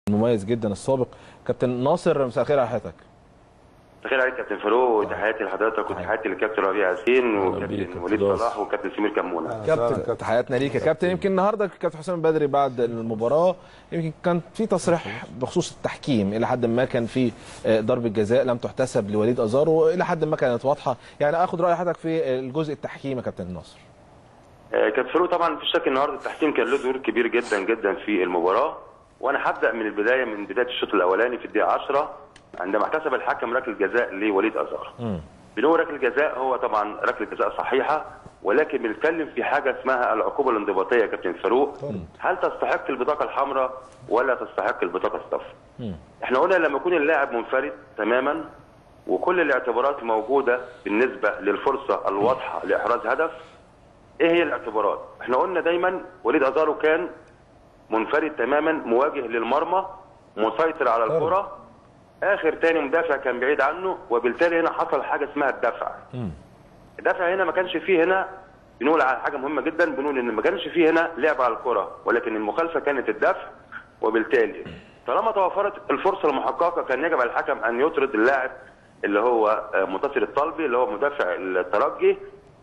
المميز جدا السابق كابتن ناصر مساء الخير على حضرتك خير عليك كابتن فاروق وتحياتي لحضرتك وتحياتي للكابتن ربيع ياسين بيك وكابتن كابتن وليد داس. صلاح وكابتن سمير كمونه كابتن تحياتنا ليك يا كابتن يمكن النهارده كابتن حسام البدري بعد المباراه يمكن كان في تصريح بخصوص التحكيم الى حد ما كان في آه، ضربه جزاء لم تحتسب لوليد ازار والى حد ما كانت واضحه يعني اخد راي حضرتك في الجزء التحكيمي يا كابتن ناصر آه، كابتن فاروق طبعا في شك النهارده التحكيم كان له دور كبير جدا جدا في المباراه وانا هبدا من البدايه من بدايه الشوط الاولاني في الدقيقه 10 عندما احتسب الحكم ركله جزاء لوليد ازار بنقول ركله جزاء هو طبعا ركله جزاء صحيحه ولكن بنتكلم في حاجه اسمها العقوبه الانضباطيه يا كابتن فاروق هل تستحق البطاقه الحمراء ولا تستحق البطاقه الصفراء احنا قلنا لما يكون اللاعب منفرد تماما وكل الاعتبارات موجوده بالنسبه للفرصه الواضحه لاحراز هدف ايه هي الاعتبارات؟ احنا قلنا دايما وليد ازارو كان منفرد تماما مواجه للمرمى مسيطر على الكره اخر تاني مدافع كان بعيد عنه وبالتالي هنا حصل حاجه اسمها الدفع الدفع هنا ما كانش فيه هنا بنقول على حاجه مهمه جدا بنقول ان ما كانش فيه هنا لعب على الكره ولكن المخالفه كانت الدفع وبالتالي طالما توفرت الفرصه المحققه كان يجب على الحكم ان يطرد اللاعب اللي هو آه، منتصر الطلبي اللي هو مدافع الترجي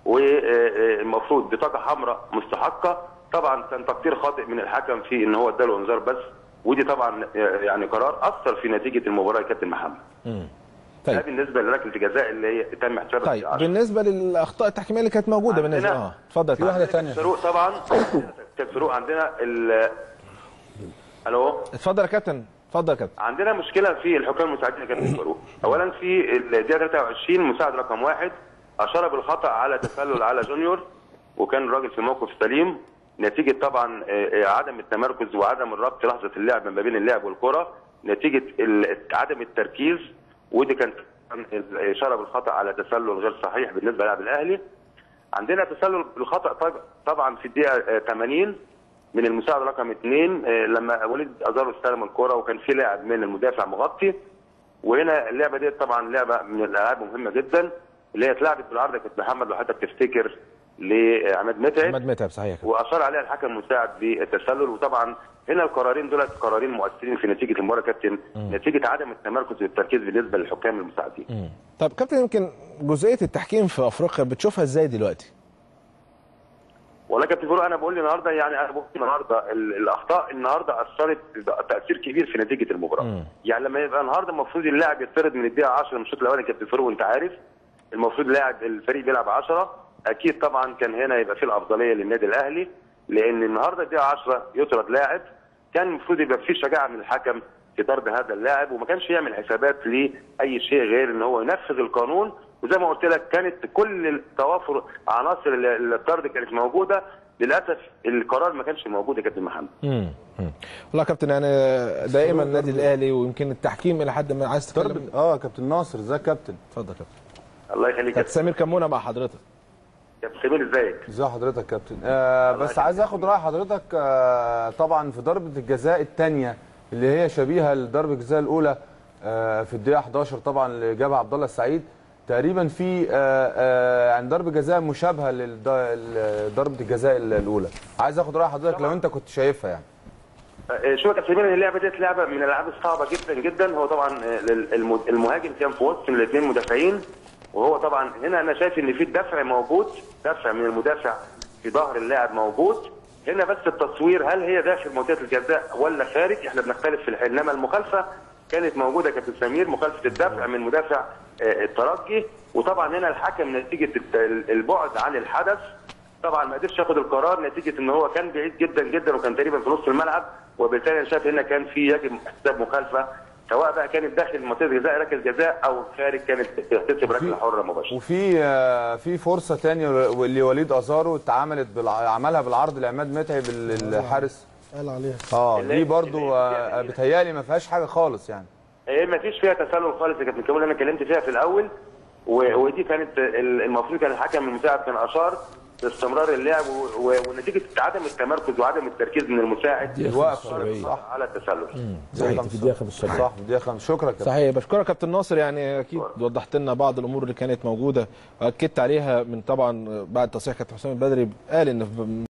والمفروض بطاقه حمراء مستحقه طبعا كان تقدير خاطئ من الحكم في ان هو اداله انذار بس ودي طبعا آه، يعني قرار اثر في نتيجه المباراه يا كابتن محمد ده طيب بالنسبه لركله الجزاء اللي هي تم احتسابها طيب في العشرة. بالنسه للاخطاء التحكيميه اللي كانت موجوده عندنا- بالنسبه اه اتفضل في واحده ثانيه فاروق طبعا كان فاروق عندنا ال الو اتفضل يا كابتن اتفضل يا كابتن عندنا مشكله في الحكام المساعدين يا كابتن فاروق اولا في الدقيقه 23 مساعد رقم واحد اشار بالخطا على تسلل على جونيور وكان الراجل في موقف سليم نتيجه طبعا آه، آه، عدم التمركز وعدم الربط لحظه اللعب ما بين اللعب والكره نتيجه ال- عدم التركيز ودي كانت الاشاره بالخطا على تسلل غير صحيح بالنسبه للاعب الاهلي عندنا تسلل بالخطا طب- طبعا في الدقيقه آه، 80 من المساعد رقم اثنين آه، لما وليد ازارو استلم الكره وكان في لاعب من المدافع مغطي وهنا اللعبه دي طبعا لعبه من الالعاب مهمه جدا اللي هي اتلعبت بالعرض يا كابتن محمد لو حضرتك تفتكر لعماد متعب احمد متعب صحيح يا كابتن واشار عليها الحكم المساعد بالتسلل وطبعا هنا القرارين دولت قرارين مؤثرين في نتيجه المباراه يا كابتن نتيجه عدم التمركز والتركيز بالنسبه للحكام المساعدين طب كابتن يمكن جزئيه التحكيم في افريقيا بتشوفها ازاي دلوقتي والله يا كابتن فاروق انا بقول النهارده يعني انا بقول النهارده ال- الاخطاء النهارده اثرت تاثير كبير في نتيجه المباراه يعني لما يبقى النهارده المفروض اللاعب يطرد من الدقيقه 10 من الشوط الاولاني يا كابتن فاروق وانت عارف المفروض لاعب الفريق بيلعب 10 اكيد طبعا كان هنا يبقى في الافضليه للنادي الاهلي لان النهارده الدقيقه 10 يطرد لاعب كان المفروض يبقى في شجاعه من الحكم في طرد هذا اللاعب وما كانش يعمل حسابات لاي شيء غير ان هو ينفذ القانون وزي ما قلت لك كانت كل توافر عناصر ال- الطرد كانت موجوده للاسف القرار ما كانش موجود يا كابتن محمد امم والله يا كابتن يعني دائما النادي الاهلي ويمكن التحكيم الى حد ما عايز ضرب تتكلم اه كابتن ناصر ازيك يا كابتن اتفضل يا كابتن الله يخليك يا كابتن سمير كمونه مع حضرتك كابتن سمير ازيك ازي حضرتك يا كابتن آه بس يخليك. عايز اخد راي حضرتك آه طبعا في ضربه الجزاء الثانيه اللي هي شبيهه لضربه الجزاء الاولى آه في الدقيقه 11 طبعا اللي جابها عبد الله السعيد تقريبا في آه آه عن ضربه جزاء مشابهه لضربه الجزاء الاولى عايز اخد راي حضرتك لو انت كنت شايفها يعني آه، شوف يا كابتن سمير اللعبه ديت لعبه من الالعاب الصعبه جدا جدا هو طبعا آه، الم- المهاجم كان في وسط الاثنين مدافعين وهو طبعا هنا انا شايف ان في دفع موجود دفع من المدافع في ظهر اللاعب موجود هنا بس التصوير هل هي داخل منطقه الجزاء ولا خارج احنا بنختلف في الحل انما المخالفه كانت موجوده يا كابتن سمير مخالفه الدفع من مدافع آه، الترجي وطبعا هنا الحكم نتيجه الت- البعد عن الحدث طبعا ما قدرش ياخد القرار نتيجه ان هو كان بعيد جدا جدا وكان تقريبا في نص الملعب وبالتالي انا شايف هنا كان في يجب احتساب مخالفه سواء بقى كانت داخل منطقه جزاء ركله جزاء او خارج كانت تحتسب ركله حره مباشره. وفي آه في فرصه ثانيه لوليد ازارو اتعملت بالع... عملها بالعرض لعماد متعب ال- الحارس قال عليها اه اللي- دي برضو اللي- آه بتهيالي ما فيهاش حاجه خالص يعني هي ما فيش فيها تسلل خالص يا كابتن كمال انا اتكلمت فيها في الاول و- ودي كانت ال- المفروض كان الحكم المساعد كان اشار باستمرار اللعب و- و- ونتيجه عدم التمركز وعدم التركيز من المساعد الوقف صح على التسلل. صحيح في الدقيقه 75 صح في الدقيقه 5 شكرا يا كابتن صحيح بشكرك كابتن ناصر يعني اكيد وضحت لنا بعض الامور اللي كانت موجوده واكدت عليها من طبعا بعد تصريح كابتن حسام البدري قال ان